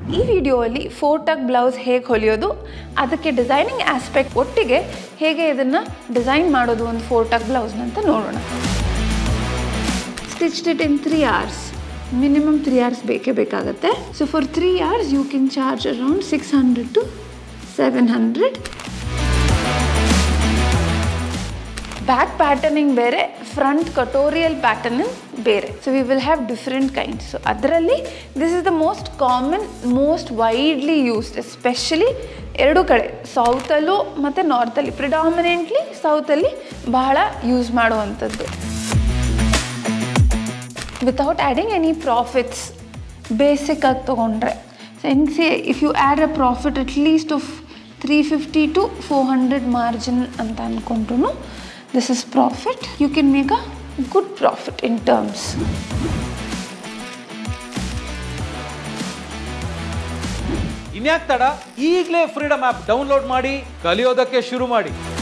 ಈ ವಿಡಿಯೋಯಲ್ಲಿ ಫೋಟಕ್ ಬ್ಲೌಸ್ ಹೇಗೆ ಹೊಲಿಯೋದು ಅದಕ್ಕೆ ಡಿಸೈನಿಂಗ್ ಆಸ್ಪೆಕ್ಟ್ ಒಟ್ಟಿಗೆ ಹೇಗೆ ಇದನ್ನು ಡಿಸೈನ್ ಮಾಡೋದು ಒಂದು ಫೋಟಕ್ ಬ್ಲೌಸ್ನ ಅಂತ ನೋಡೋಣ stitched it in three hours minimum three hours ಬೇಕೇ ಬೇಕಾಗುತ್ತೆ so for three hours you can charge around six hundred to seven hundred back patterning ಬೇರೆ ಫ್ರಂಟ್ ಕಟೋರಿಯಲ್ ಪ್ಯಾಟರ್ನಿಂಗ್ ಬೇರೆ so we will have different kind so ಅದರಲ್ಲಿ this is the most common most widely used especially ಎರಡು ಕಡೆ ಸೌತಲ್ಲೂ ಮತ್ತು ನಾರ್ತಲ್ಲಿ predominantly ಸೌತಲ್ಲಿ ಬಹಳ use ಮಾಡುವಂಥದ್ದು without adding any profits basic ಆಗಿ ತೊಗೊಂಡ್ರೆ so N C if you add a profit at least of three fifty to four hundred margin ಅಂತ ಅಂದ್ಕೊಂಡ್ರು this is profit you can make a good profit in terms ಇನ್ಯಾಕ್ ತಡ ಈಗಲೇ freedom app download ಮಾಡಿ ಕಲಿಯೋದಕ್ಕೆ ಶುರು ಮಾಡಿ